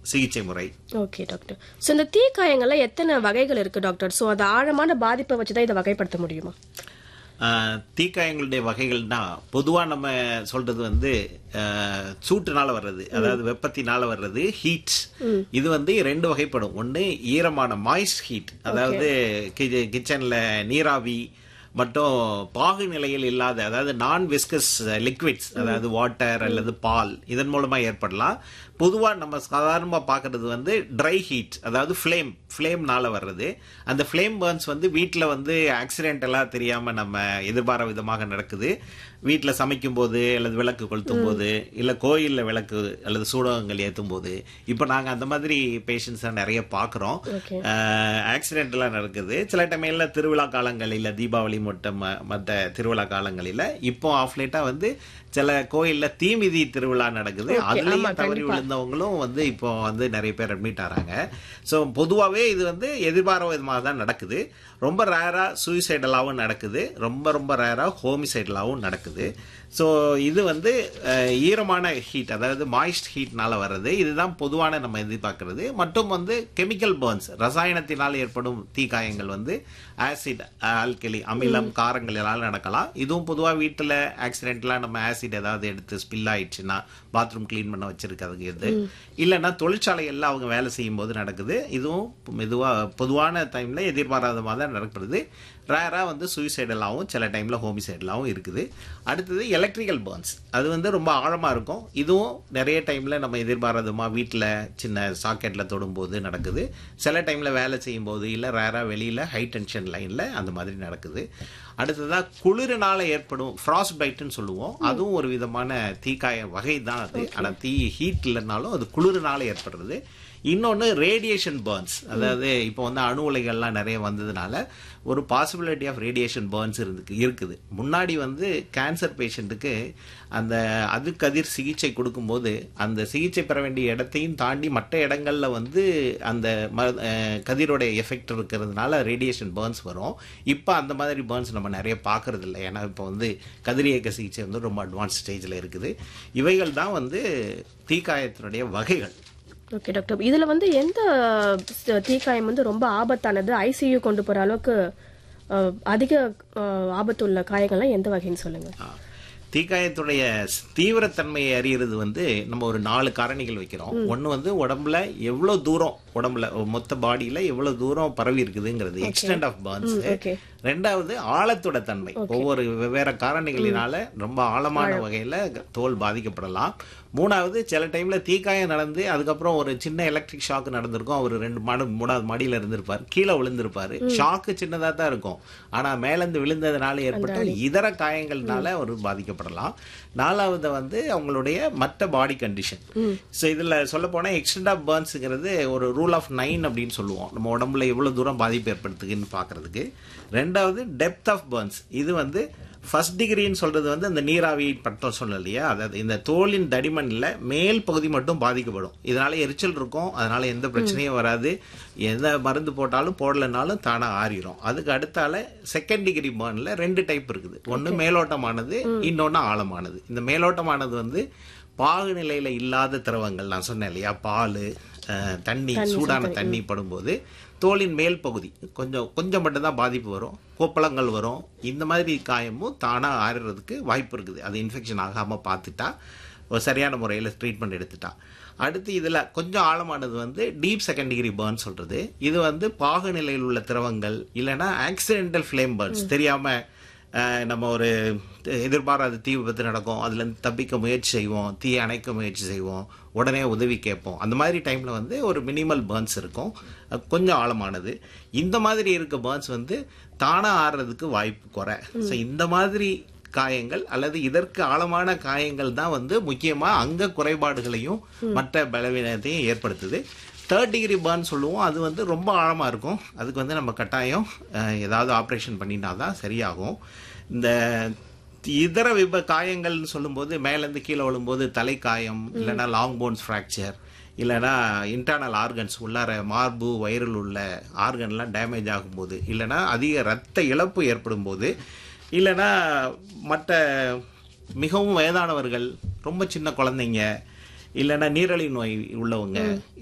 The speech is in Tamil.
சிகிச்சை முறை ஓகே டாக்டர் ஸோ இந்த தீக்காயங்கள்ல எத்தனை வகைகள் இருக்கு டாக்டர் ஸோ அது ஆழமான பாதிப்பை வச்சு தான் இதை வகைப்படுத்த முடியுமா ஆஹ், தீக்காயங்களுடைய வகைகள்னா பொதுவா நம்ம சொல்றது வந்து ஆஹ், சூட்டுனால வர்றது அதாவது வெப்பத்தினால வர்றது ஹீட் இது வந்து ரெண்டு வகைப்படும் ஒன்னு ஈரமான மாய்ஸ்ட் ஹீட் அதாவது கி- கிச்சன்ல நீராவி மற்றும் பாகு நிலையில் இல்லாத அதாவது நான் விஸ்கஸ் லிக்விட்ஸ் அதாவது வாட்டர் அல்லது பால் இதன் மூலமா ஏற்படலாம் பொதுவா நம்ம சாதாரணமா பார்க்கிறது வந்து ட்ரை ஹீட் அதாவது ஃப்ளேம் ஃப்ளேம்னால வர்றது அந்த ஃப்ளேம் பர்ன்ஸ் வந்து வீட்டில் வந்து ஆக்சிடென்ட் எல்லாம் தெரியாம நம்ம எதிர்பாராத விதமாக நடக்குது வீட்டில் சமைக்கும் போது அல்லது விளக்கு கொளுத்தும் போது இல்ல கோயில்ல விளக்கு அல்லது சூடகங்கள் ஏத்தும் போது இப்போ நாங்க அந்த மாதிரி பேஷண்ட்ஸ் நிறைய பார்க்குறோம் Okay. ஆக்சிடென்ட் எல்லாம் நடக்குது சில டைம்ல திருவிழா காலங்களில் தீபாவளி மற்றும் ம- மற்ற திருவிழா காலங்களில் இப்போ ஆஃப் லேட்டா வந்து சில கோயில்ல தீமிதி திருவிழா நடக்குது Okay, அதுலயும் ஆமா, தவறி கண்டிப்பா. விழுந்தவங்களும் வந்து இப்போ வந்து நிறைய பேர் அட்மிட் ஆறாங்க ஸோ பொதுவாகவே இது வந்து எதிர்பாராத விதமாக தான் நடக்குது ரொம்ப ரேரா சூசைடலாகவும் நடக்குது ரொம்ப ரொம்ப ரேரா ஹோமிசைடலாகவும் நடக்குது ஸோ இது வந்து அஹ், ஈரமான ஹீட் அதாவது மாய்ஸ்ட் ஹீட்னால வர்றது இதுதான் பொதுவான நம்ம எதிர்பார்க்கிறது மற்றும் வந்து கெமிக்கல் பர்ன்ஸ் ரசாயனத்தினால் ஏற்படும் தீக்காயங்கள் வந்து ஆசிட் ஆல்கலி அமிலம் காரங்களால் நடக்கலாம் இதுவும் பொதுவாக வீட்டில் ஆக்சிடென்ட்லாம் நம்ம ஆசிட் ஏதாவது எடுத்து ஸ்பில் ஆயிடுச்சுன்னா பாத்ரூம் க்ளீன் பண்ண வச்சிருக்கிறது இது இல்லைன்னா தொழிற்சாலைகள்ல அவங்க வேலை செய்யும் போது நடக்குது இதுவும் மெதுவாக பொதுவான டைம்ல எதிர்பாராதமாக தான் நடக்கிறது ரேரா வந்து சூசைடலாகவும் சில டைம்ல ஹோமிசைடலாகவும் இருக்குது அடுத்தது எலக்ட்ரிக்கல் பர்ன்ஸ் அது வந்து ரொம்ப ஆழமா இருக்கும் இதுவும் நிறைய டைம்ல நம்ம எதிர்பாராதமா வீட்டில் சின்ன சாக்கெட்ல தொடும்போது நடக்குது சில டைம்ல வேலை செய்யும் போது இல்ல ரேரா வெளியில ஹை டென்ஷன் லைன்ல அந்த மாதிரி நடக்குது அடுத்ததா குளிரினால ஏற்படும் ஃப்ராஸ்ட் பைட்னு சொல்லுவோம் அதுவும் ஒரு விதமான தீக்காய வகை தான் அது ஆனா தீ ஹீட் இல்லைனாலும் அது குளிரினால ஏற்படுறது இன்னொன்று ரேடியேஷன் பர்ன்ஸ் அதாவது இப்போ வந்து அணு உலைகள்லாம் நிறைய வந்ததுனால ஒரு பாசிபிலிட்டி ஆஃப் ரேடியேஷன் பர்ன்ஸ் இருக்கு இருக்குது முன்னாடி வந்து கேன்சர் பேஷண்ட்டுக்கு அந்த அது கதிர் சிகிச்சை கொடுக்கும்போது அந்த சிகிச்சை பெற வேண்டிய இடத்தையும் தாண்டி மற்ற இடங்கள்ல வந்து அந்த ம- அஹ் கதிரோட எஃபெக்ட் இருக்கிறதுனால ரேடியேஷன் பர்ன்ஸ் வரும் இப்போ அந்த மாதிரி பர்ன்ஸ் நம்ம நிறைய பார்க்கறது இல்லை ஏன்னா இப்போ வந்து கதிரியக்க சிகிச்சை வந்து ரொம்ப அட்வான்ஸ் ஸ்டேஜில் இருக்குது இவைகள் தான் வந்து தீக்காயத்தினுடைய வகைகள் ஓகே டாக்டர் இதுல வந்து எந்த ஸ்- தீக்காயம் வந்து ரொம்ப ஆபத்தானது ஐசியூ கொண்டு போற அளவுக்கு அஹ், அதிக அஹ், ஆபத்துள்ள காயங்கள்லாம் எந்த வகைன்னு சொல்லுங்க ஆ. தீக்காயத்துடைய ஸ்- தீவிரத்தன்மையை அறியறது வந்து நம்ம ஒரு நாலு காரணிகள் வைக்கிறோம் ஒன்னு வந்து உடம்புல எவ்வளவு தூரம் உடம்புல மொத்த பாடியில எவ்வளவு தூரம் பரவி இருக்குதுங்கிறது எக்ஸ்டென்ட் ஆஃப் பர்ன்ஸ் okay. ரெண்டாவது ஆழத்தோட தன்மை ஒவ்வொரு வெவ்வேறு காரணிகளினால ரொம்ப ஆழமான வகையில தோல் பாதிக்கப்படலாம் மூணாவது சில டைம்ல தீக்காயம் நடந்து அதுக்கப்புறம் ஒரு சின்ன எலக்ட்ரிக் ஷாக் நடந்திருக்கும் அவர் ரெண்டு மாடு மூணாவது மாடியில இருந்திருப்பார் கீழே விழுந்திருப்பாரு ஷாக்கு சின்னதா தான் இருக்கும் ஆனா மேலேந்து விழுந்ததுனால ஏற்பட்ட இதர காயங்கள்னால அவர் பாதிக்கப்படலாம் நாலாவது வந்து அவங்களுடைய மற்ற பாடி கண்டிஷன் ஸோ இதுல சொல்ல போனா எக்ஸ்டெண்ட் ஆஃப் பர்ன்ஸுங்கிறது ஒரு ரூல் ஆஃப் நைன் அப்படின்னு சொல்லுவோம் நம்ம உடம்புல எவ்வளவு தூரம் பாதிப்பு ஏற்படுத்துதுன்னு பார்க்கிறதுக்கு ரெண்டாவது டெப்த் ஆஃப் பர்ன்ஸ் இது வந்து ஃபர்ஸ்ட் டிகிரின்னு சொல்றது வந்து அந்த நீராவி பட்டம் சொன்னோம் இல்லையா அதாவது இந்த தோலின் தடிமன்ல மேல் பகுதி மட்டும் பாதிக்கப்படும் இதனால எரிச்சல் இருக்கும் அதனால எந்த பிரச்சனையும் வராது எந்த மருந்து போட்டாலும் போடலைனாலும் தானா ஆறிடும் அதுக்கு அடுத்தால செகண்ட் டிகிரி பர்ன்ல ரெண்டு டைப் இருக்குது ஒன்னு மேலோட்டமானது இன்னொன்னு ஆழமானது இந்த மேலோட்டமானது வந்து பாகு நிலையில இல்லாத திரவங்கள் நான் சொன்னேன் இல்லையா பால் தண்ணி சூடான தண்ணி படும்போது தோலின் மேல் பகுதி கொஞ்சம் கொஞ்சம் மட்டும்தான் பாதிப்பு வரும் கொப்பளங்கள் வரும் இந்த மாதிரி காயமும் தானா ஆறுறதுக்கு வாய்ப்பு இருக்குது அது இன்ஃபெக்ஷன் ஆகாம பார்த்துட்டா ஒரு சரியான முறையில் ட்ரீட்மெண்ட் எடுத்துட்டா அடுத்து இதில் கொஞ்சம் ஆழமானது வந்து டீப் செகண்ட் டிகிரி பர்ன் சொல்றது இது வந்து பாகு நிலையில் உள்ள திரவங்கள் இல்லைன்னா ஆக்சிடென்டல் ஃப்ளேம் பர்ன்ஸ் தெரியாம அஹ், நம்ம ஒரு எதிர்பாராத தீ விபத்து நடக்கும் அதுல இருந்து தப்பிக்க முயற்சி செய்வோம் தீயை அணைக்க முயற்சி செய்வோம் உடனே உதவி கேட்போம் அந்த மாதிரி டைம்ல வந்து ஒரு மினிமல் பர்ன்ஸ் இருக்கும் அது கொஞ்சம் ஆழமானது இந்த மாதிரி இருக்க பர்ன்ஸ் வந்து தானா ஆறுறதுக்கு வாய்ப்பு குறை ஸோ இந்த மாதிரி காயங்கள் அல்லது இதற்கு ஆழமான காயங்கள் தான் வந்து முக்கியமா அங்க குறைபாடுகளையும் மற்ற பலவீனத்தையும் ஏற்படுத்துது தேர்ட் டிகிரி பர்ன் சொல்லுவோம் அது வந்து ரொம்ப ஆழமா இருக்கும் அதுக்கு வந்து நம்ம கட்டாயம் அஹ், ஏதாவது ஆப்ரேஷன் பண்ணினா தான் சரியாகும் இந்த இதர விப காயங்கள்னு சொல்லும்போது மேலேருந்து கீழே விழும்போது தலைக்காயம் இல்லைன்னா லாங் போன்ஸ் ஃப்ராக்சர் இல்லைன்னா இன்டர்னல் ஆர்கன்ஸ் உள்ளார மார்பு வயிறில் உள்ள ஆர்கன்லாம் டேமேஜ் ஆகும்போது இல்லைன்னா அதிக ரத்த இழப்பு ஏற்படும் போது இல்லைன்னா மற்ற மிகவும் வயதானவர்கள் ரொம்ப சின்ன குழந்தைங்க இல்லைன்னா நீரழிவு நோய் உள்ளவங்க